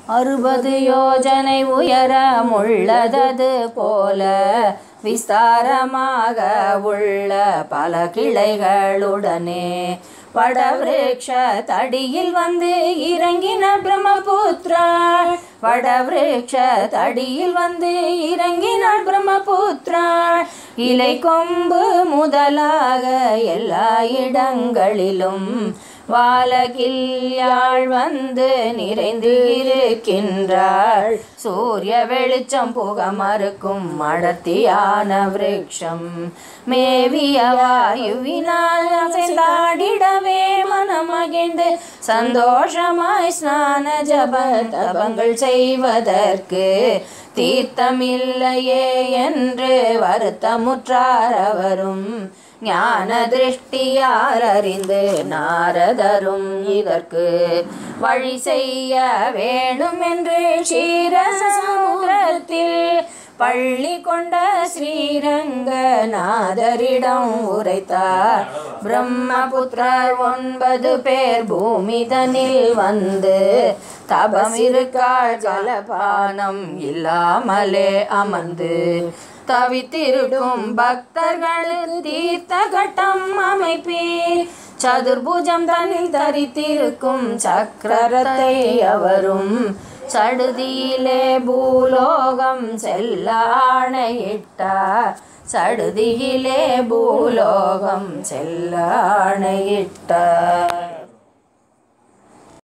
அறுபது யோஜனை உயரமுள்ளதது போல விஸ்தாரமாக உள்ள பல கிளைகளுடனே வடவிருக்ஷ தடியில் வந்து இறங்கின பிரம்மபுத்ரா வடவிருக்ஷ தடியில் வந்து இறங்கினாள் பிரம்மபுத்ரா இலை கொம்பு முதலாக எல்லா இடங்களிலும் வாலகில் யாழ் வந்து நிறைந்து இருக்கின்றாள் சூரிய வெளிச்சம் புக மறுக்கும் அடர்த்தியான விருட்சம் மேவிய வாயுவினால் அசைந்தாடிடவே மனம் மகிழ்ந்து சந்தோஷமாய் ஸ்நான ஜப தபங்கள் செய்வதற்கு தீர்த்தமில்லையே என்று வருத்தமுற்றார் அவரும் ஞான திருஷ்டியார் அறிந்து நாரதரும் இதற்கு வழி செய்ய வேணும் என்று க்ஷீரசமுத்திரத்தில் பள்ளி கொண்ட ஸ்ரீரங்கநாதரிடம் உரைத்தார் பிரம்மபுத்திரர் ஒன்பது பேர் பூமிதனில் வந்து தபம் இருக்காள் ஜலபானம் இல்லாமலே அமர்ந்து தவித்திருக்கும் பக்தர்களுக்கு தீர்த்த கட்டம் அமைப்பீர் சதுர்புஜம் தனில் தரித்திருக்கும் சக்கரத்தை அவரும் சடுதியிலே பூலோகம் செல்ல ஆணையிட்டார் சடுதியிலே பூலோகம் செல்ல ஆணையிட்டார்